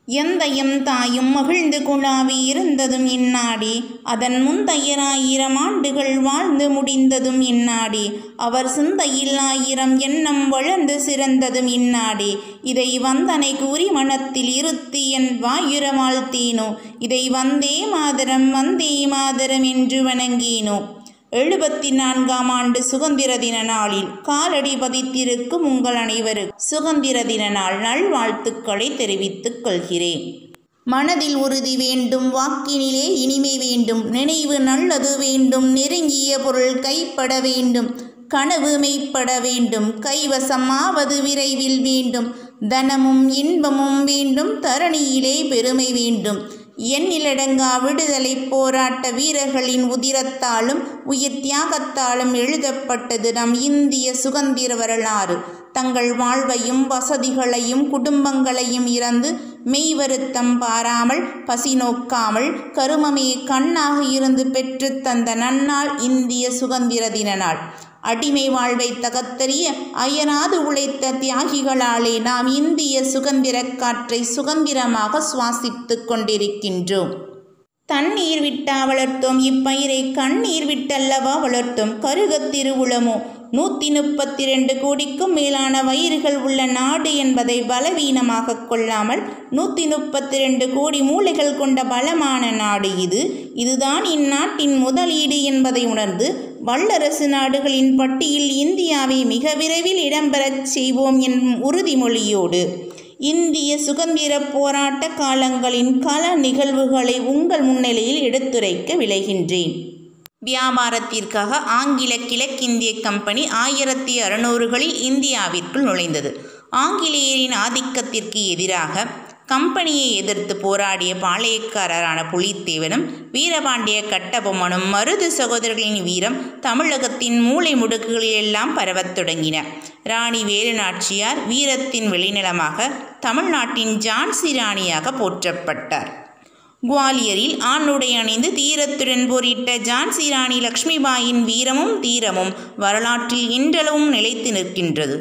எந்தையும் தாயும் மகிழ்ந்து குழாவி இருந்ததும் இந்நாடி அதன் முந்தையராயிரம் ஆண்டுகள் வாழ்ந்து முடிந்ததும் இந்நாடி அவர் சிந்தையில் ஆயிரம் எண்ணம் வளர்ந்து சிறந்ததும் இந்நாடி இதை வந்தனை கூறி மனத்தில் இருத்தி என் வாயுர வாழ்த்தீனோ இதை வந்தே மாதரம் வந்தே மாதரம் என்று வணங்கினோ எழுபத்தி நான்காம் ஆண்டு சுதந்திர தின நாளில் காலடி பதித்திருக்கும் உங்கள் அனைவருக்கும் சுதந்திர தின நாள் நல்வாழ்த்துக்களை தெரிவித்துக் கொள்கிறேன் மனதில் உறுதி வேண்டும் வாக்கினிலே இனிமை வேண்டும் நினைவு நல்லது வேண்டும் நெருங்கிய பொருள் கைப்பட வேண்டும் கனவு மெய்ப்பட வேண்டும் கைவசம் ஆவது விரைவில் வேண்டும் தனமும் இன்பமும் வேண்டும் தரணியிலே பெருமை வேண்டும் எண்ணிலடங்கா விடுதலை போராட்ட வீரர்களின் உதிரத்தாலும் உயிர் தியாகத்தாலும் எழுதப்பட்டது நம் இந்திய சுதந்திர வரலாறு தங்கள் வாழ்வையும் வசதிகளையும் குடும்பங்களையும் இறந்து மெய் வருத்தம் பாராமல் பசி நோக்காமல் கருமமே கண்ணாக இருந்து பெற்று தந்த நன்னாள் இந்திய சுதந்திர தின நாள் அடிமை வாழ்வை தகத்தறிய அயராது உழைத்த தியாகிகளாலே நாம் இந்திய சுதந்திர காற்றை சுதந்திரமாக சுவாசித்துக் கொண்டிருக்கின்றோம் தண்ணீர் விட்டா வளர்த்தோம் இப்பயிரை கண்ணீர் விட்டல்லவா வளர்த்தோம் கருகத் திருவுளமோ நூற்றி முப்பத்தி ரெண்டு கோடிக்கும் மேலான வயிறுகள் உள்ள நாடு என்பதை பலவீனமாக கொள்ளாமல் நூற்றி முப்பத்தி ரெண்டு கோடி மூளைகள் கொண்ட பலமான நாடு இது இதுதான் இந்நாட்டின் முதலீடு என்பதை உணர்ந்து வல்லரசு நாடுகளின் பட்டியல் இந்தியாவை மிக விரைவில் இடம்பெறச் செய்வோம் என்னும் உறுதிமொழியோடு இந்திய சுதந்திர போராட்ட காலங்களின் கள நிகழ்வுகளை உங்கள் முன்னிலையில் எடுத்துரைக்க விளைகின்றேன் வியாபாரத்திற்காக ஆங்கில கிழக்கிந்திய கம்பெனி ஆயிரத்தி அறுநூறுகளில் இந்தியாவிற்குள் நுழைந்தது ஆங்கிலேயரின் ஆதிக்கத்திற்கு எதிராக கம்பெனியை எதிர்த்து போராடிய பாளையக்காரரான புலித்தேவனும் வீரபாண்டிய கட்டபொம்மனும் மருது சகோதரர்களின் வீரம் தமிழகத்தின் மூளை முடுக்குகளிலெல்லாம் பரவத் தொடங்கின ராணி வேலுநாச்சியார் வீரத்தின் வெளிநிலமாக தமிழ்நாட்டின் ஜான்சி ராணியாக போற்றப்பட்டார் குவாலியரில் ஆணுடை அணிந்து தீரத்துடன் போரிட்ட ஜான்சி ராணி லக்ஷ்மிபாயின் வீரமும் தீரமும் வரலாற்றில் இன்றளவும் நிலைத்து நிற்கின்றது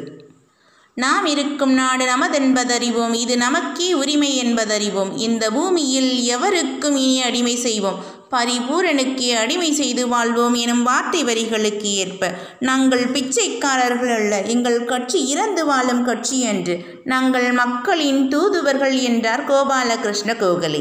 நாம் இருக்கும் நாடு நமதென்பதறிவோம் இது நமக்கே உரிமை என்பதறிவோம் இந்த பூமியில் எவருக்கும் இனி அடிமை செய்வோம் பரிபூரனுக்கே அடிமை செய்து வாழ்வோம் எனும் வார்த்தை வரிகளுக்கு ஏற்ப நாங்கள் பிச்சைக்காரர்கள் அல்ல எங்கள் கட்சி இறந்து வாழும் கட்சி என்று நாங்கள் மக்களின் தூதுவர்கள் என்றார் கோபாலகிருஷ்ண கோகலே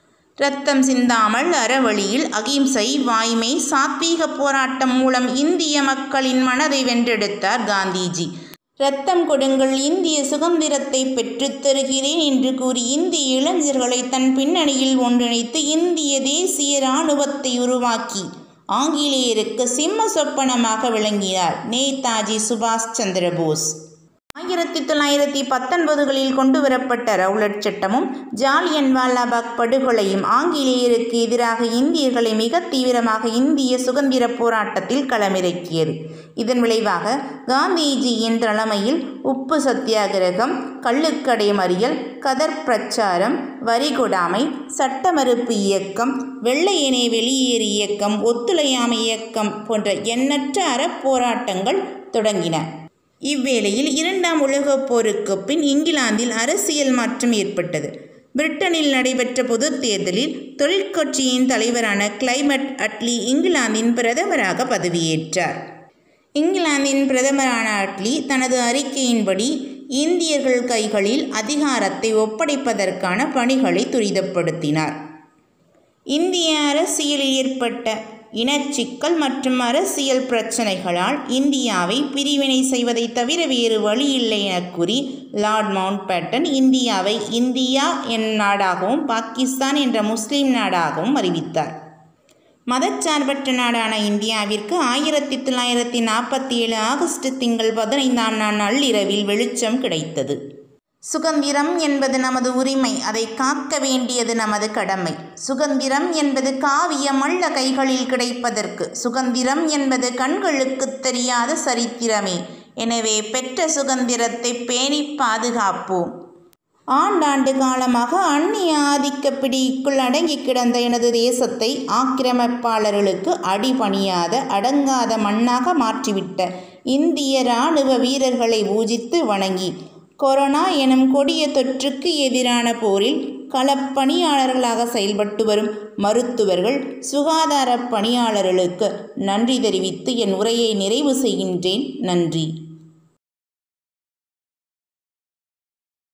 ரத்தம் சிந்தாமல் அறவழியில் அகிம்சை வாய்மை சாத்வீக போராட்டம் மூலம் இந்திய மக்களின் மனதை வென்றெடுத்தார் காந்திஜி ரத்தம் கொடுங்கள் இந்திய சுதந்திரத்தை பெற்றுத் தருகிறேன் என்று கூறி இந்திய இளைஞர்களை தன் பின்னணியில் ஒன்றிணைத்து இந்திய தேசிய இராணுவத்தை உருவாக்கி ஆங்கிலேயருக்கு சிம்ம சொப்பனமாக விளங்கினார் நேதாஜி சுபாஷ் சந்திர போஸ் ஆயிரத்தி தொள்ளாயிரத்தி பத்தொன்பதுகளில் கொண்டுவரப்பட்ட ரவுலட் சட்டமும் ஜாலியன் வாலாபாக் படுகொலையும் ஆங்கிலேயருக்கு எதிராக இந்தியர்களை மிக தீவிரமாக இந்திய சுதந்திர போராட்டத்தில் களமிறக்கியது இதன் விளைவாக காந்திஜியின் தலைமையில் உப்பு சத்தியாகிரகம் கள்ளுக்கடை மறியல் கதர் பிரச்சாரம் வரிகொடாமை சட்ட மறுப்பு இயக்கம் வெள்ளையனே வெளியேறு இயக்கம் ஒத்துழையாமை இயக்கம் போன்ற எண்ணற்ற அறப்போராட்டங்கள் தொடங்கின இவ்வேளையில் இரண்டாம் உலகப் போருக்கு பின் இங்கிலாந்தில் அரசியல் மாற்றம் ஏற்பட்டது பிரிட்டனில் நடைபெற்ற பொதுத் தேர்தலில் தொழிற்கட்சியின் தலைவரான கிளைமட் அட்லி இங்கிலாந்தின் பிரதமராக பதவியேற்றார் இங்கிலாந்தின் பிரதமரான அட்லி தனது அறிக்கையின்படி இந்தியர்கள் கைகளில் அதிகாரத்தை ஒப்படைப்பதற்கான பணிகளை துரிதப்படுத்தினார் இந்திய அரசியலில் ஏற்பட்ட இனச்சிக்கல் மற்றும் அரசியல் பிரச்சனைகளால் இந்தியாவை பிரிவினை செய்வதை தவிர வேறு வழியில்லை என கூறி லார்ட் மவுண்ட் பேட்டன் இந்தியாவை இந்தியா என் நாடாகவும் பாகிஸ்தான் என்ற முஸ்லிம் நாடாகவும் அறிவித்தார் மதச்சார்பற்ற நாடான இந்தியாவிற்கு ஆயிரத்தி தொள்ளாயிரத்தி நாற்பத்தி ஏழு ஆகஸ்ட் திங்கள் பதினைந்தாம் நாள் நள்ளிரவில் வெளிச்சம் கிடைத்தது சுதந்திரம் என்பது நமது உரிமை அதை காக்க வேண்டியது நமது கடமை சுதந்திரம் என்பது காவியம் அல்ல கைகளில் கிடைப்பதற்கு சுதந்திரம் என்பது கண்களுக்கு தெரியாத சரித்திரமே எனவே பெற்ற சுதந்திரத்தை பேணி பாதுகாப்போம் ஆண்டாண்டு காலமாக அந்நிய ஆதிக்க பிடிக்குள் அடங்கி கிடந்த எனது தேசத்தை ஆக்கிரமிப்பாளர்களுக்கு அடிபணியாத அடங்காத மண்ணாக மாற்றிவிட்ட இந்திய இராணுவ வீரர்களை பூஜித்து வணங்கி கொரோனா எனும் கொடிய தொற்றுக்கு எதிரான போரில் களப்பணியாளர்களாக செயல்பட்டு வரும் மருத்துவர்கள் சுகாதார பணியாளர்களுக்கு நன்றி தெரிவித்து என் உரையை நிறைவு செய்கின்றேன் நன்றி